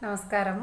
నమస్కారము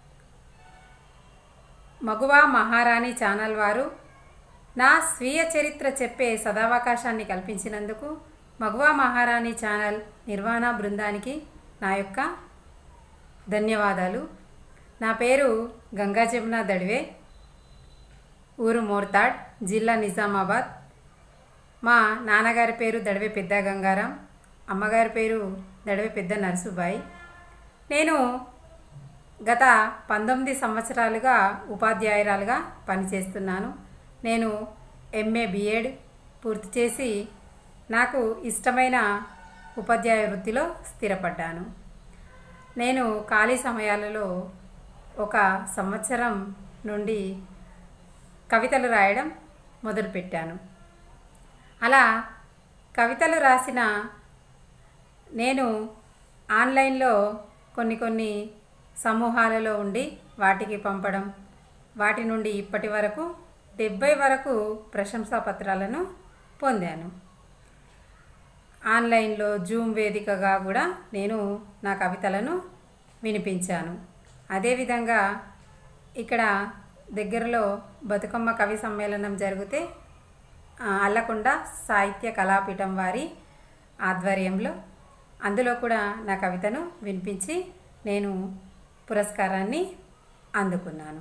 మగువా మహారాణి ఛానల్ వారు నా స్వీయ చరిత్ర చెప్పే సదావకాశాన్ని కల్పించినందుకు మగువా మహారాణి ఛానల్ నిర్వహణ బృందానికి నా యొక్క ధన్యవాదాలు నా పేరు గంగా జమున దడివే ఊరు మోర్తాడ్ జిల్లా నిజామాబాద్ మా నాన్నగారి పేరు దడివే పెద్ద గంగారాం అమ్మగారి పేరు దడివే పెద్ద నరసుబాయి నేను గత పంతొమ్మిది సంవత్సరాలుగా ఉపాధ్యాయురాలుగా పనిచేస్తున్నాను నేను ఎంఏ బిఎడ్ పూర్తి చేసి నాకు ఇష్టమైన ఉపాధ్యాయ వృత్తిలో స్థిరపడ్డాను నేను ఖాళీ సమయాలలో ఒక సంవత్సరం నుండి కవితలు రాయడం మొదలుపెట్టాను అలా కవితలు రాసిన నేను ఆన్లైన్లో కొన్ని కొన్ని సమూహాలలో ఉండి వాటికి పంపడం వాటి నుండి ఇప్పటి వరకు డెబ్బై వరకు ప్రశంసా పత్రాలను పొందాను ఆన్లైన్లో జూమ్ వేదికగా కూడా నేను నా కవితలను వినిపించాను అదేవిధంగా ఇక్కడ దగ్గరలో బతుకమ్మ కవి సమ్మేళనం జరిగితే ఆ, అల్లకొండ సాహిత్య కళాపీఠం వారి ఆధ్వర్యంలో అందులో కూడా నా కవితను వినిపించి నేను పురస్కారాన్ని అందుకున్నాను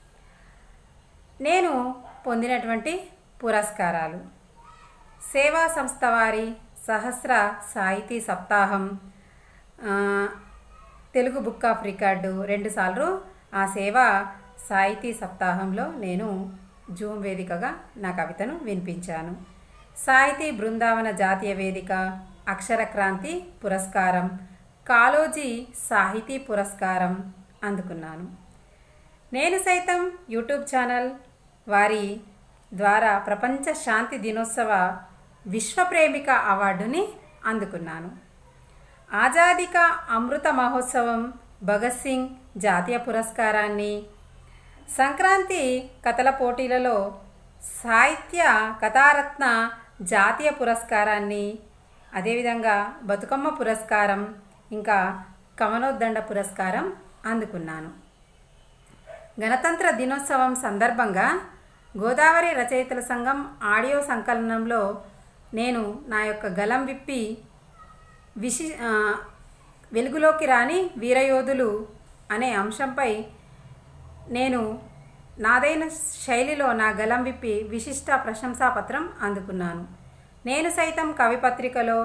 నేను పొందినటువంటి పురస్కారాలు సేవా సంస్థ వారి సహస్ర సాహితీ సప్తాహం ఆ, తెలుగు బుక్ ఆఫ్ రికార్డు రెండుసార్లు ఆ సేవా సాహితీ సప్తాహంలో నేను జూమ్ వేదికగా నా కవితను వినిపించాను సాహితీ బృందావన జాతీయ వేదిక అక్షర క్రాంతి పురస్కారం కాలోజీ సాహితీ పురస్కారం అందుకున్నాను నేను సైతం యూట్యూబ్ ఛానల్ వారి ద్వారా ప్రపంచ శాంతి దినోత్సవ విశ్వ ప్రేమిక అవార్డుని అందుకున్నాను ఆజాదిక అమృత మహోత్సవం భగత్ సింగ్ జాతీయ పురస్కారాన్ని సంక్రాంతి కథల పోటీలలో సాహిత్య కథారత్న జాతీయ పురస్కారాన్ని అదేవిధంగా బతుకమ్మ పురస్కారం ఇంకా కవనోద్దండ పురస్కారం అందుకున్నాను గణతంత్ర దినోత్సవం సందర్భంగా గోదావరి రచయితల సంఘం ఆడియో సంకలనంలో నేను నా యొక్క గలం విప్పి విశి ఆ, వెలుగులోకి రాని వీరయోధులు అనే అంశంపై నేను నాదైన శైలిలో నా గలం విప్పి విశిష్ట ప్రశంసాపత్రం అందుకున్నాను నేను సైతం కవి పత్రికలో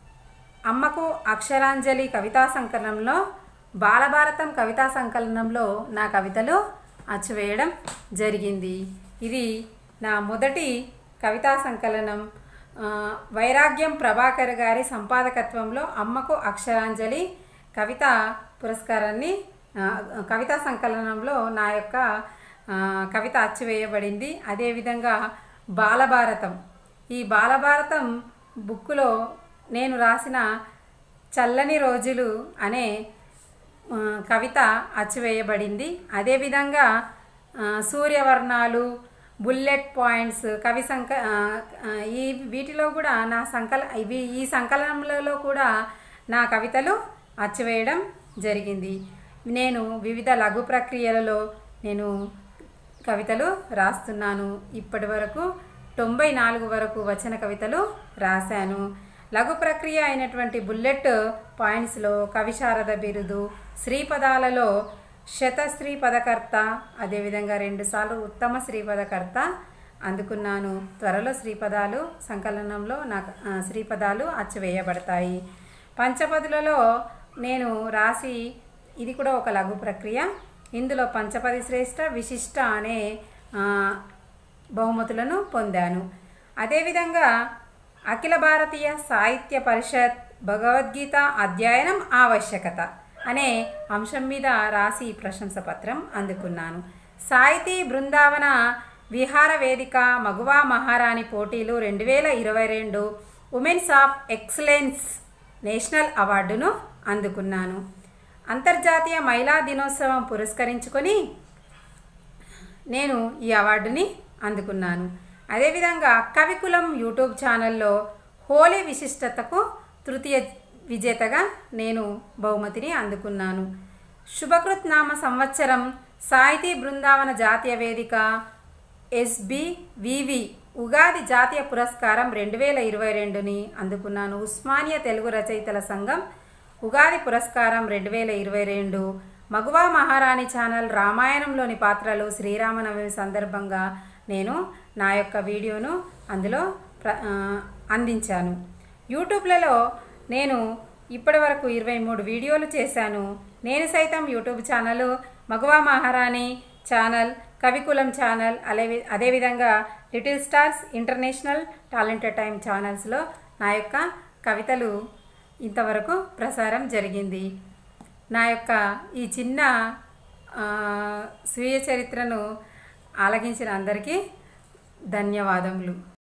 అమ్మకు అక్షరాంజలి కవితా సంకలనంలో బాలభారతం కవితా సంకలనంలో నా కవితలు అచ్చువేయడం జరిగింది ఇది నా మొదటి కవితా సంకలనం ఆ, వైరాగ్యం ప్రభాకర్ గారి సంపాదకత్వంలో అమ్మకు అక్షరాంజలి కవిత పురస్కారాన్ని ఆ, కవితా సంకలనంలో నా యొక్క ఆ, కవిత అచ్చువేయబడింది అదేవిధంగా బాలభారతం ఈ బాలభారతం బుక్కులో నేను రాసిన చల్లని రోజులు అనే ఆ, కవిత అచ్చువేయబడింది అదేవిధంగా ఆ, సూర్యవర్ణాలు బుల్లెట్ పాయింట్స్ కవి సంక ఆ, ఆ, ఈ వీటిలో కూడా నా సంకల ఇవి ఈ సంకలనములలో కూడా నా కవితలు అచ్చువేయడం జరిగింది నేను వివిధ లఘు ప్రక్రియలలో నేను కవితలు రాస్తున్నాను ఇప్పటి వరకు తొంభై నాలుగు వరకు వచన కవితలు రాశాను లఘు ప్రక్రియ అయినటువంటి బుల్లెట్ పాయింట్స్లో కవిశారద బిరుదు శ్రీపదాలలో శతశ్రీ పదకర్త అదేవిధంగా రెండుసార్లు ఉత్తమ శ్రీపదకర్త అందుకున్నాను త్వరలో శ్రీపదాలు సంకలనంలో నాకు ఆ, శ్రీపదాలు అచ్చవేయబడతాయి పంచపదులలో నేను రాసి ఇది కూడా ఒక లఘు ప్రక్రియ ఇందులో పంచపది శ్రేష్ఠ విశిష్ట అనే ఆ, బహుమతులను పొందాను అదేవిధంగా అఖిల భారతీయ సాహిత్య పరిషత్ భగవద్గీత అధ్యయనం ఆవశ్యకత అనే అంశం మీద రాసి ప్రశంస పత్రం అందుకున్నాను సాహితీ బృందావన విహార వేదిక మగువా మహారాణి పోటీలు రెండు వేల ఇరవై రెండు ఉమెన్స్ ఆఫ్ ఎక్సలెన్స్ నేషనల్ అవార్డును అందుకున్నాను అంతర్జాతీయ మహిళా దినోత్సవం పురస్కరించుకొని నేను ఈ అవార్డుని అందుకున్నాను అదేవిధంగా కవికులం యూట్యూబ్ ఛానల్లో హోలీ విశిష్టతకు తృతీయ విజేతగా నేను బహుమతిని అందుకున్నాను శుభకృత్ నామ సంవత్సరం సాహితీ బృందావన జాతీయ వేదిక ఎస్బివివి ఉగాది జాతీయ పురస్కారం రెండు వేల ఇరవై రెండుని అందుకున్నాను ఉస్మానియా తెలుగు రచయితల సంఘం ఉగాది పురస్కారం రెండు వేల ఇరవై రెండు మగువా మహారాణి ఛానల్ రామాయణంలోని పాత్రలు శ్రీరామనవమి సందర్భంగా నేను నా యొక్క వీడియోను అందులో ప్ర ఆ, అందించాను యూట్యూబ్లలో నేను ఇప్పటి వరకు ఇరవై మూడు వీడియోలు చేశాను నేను సైతం యూట్యూబ్ ఛానల్ మగువా మహారాణి ఛానల్ కవికులం ఛానల్ అదే అదేవిధంగా little stars international talented time ఛానల్స్లో నా యొక్క కవితలు ఇంతవరకు ప్రసారం జరిగింది నా యొక్క ఈ చిన్న ఆ, స్వీయ చరిత్రను ఆలగించిన అందరికీ ధన్యవాదములు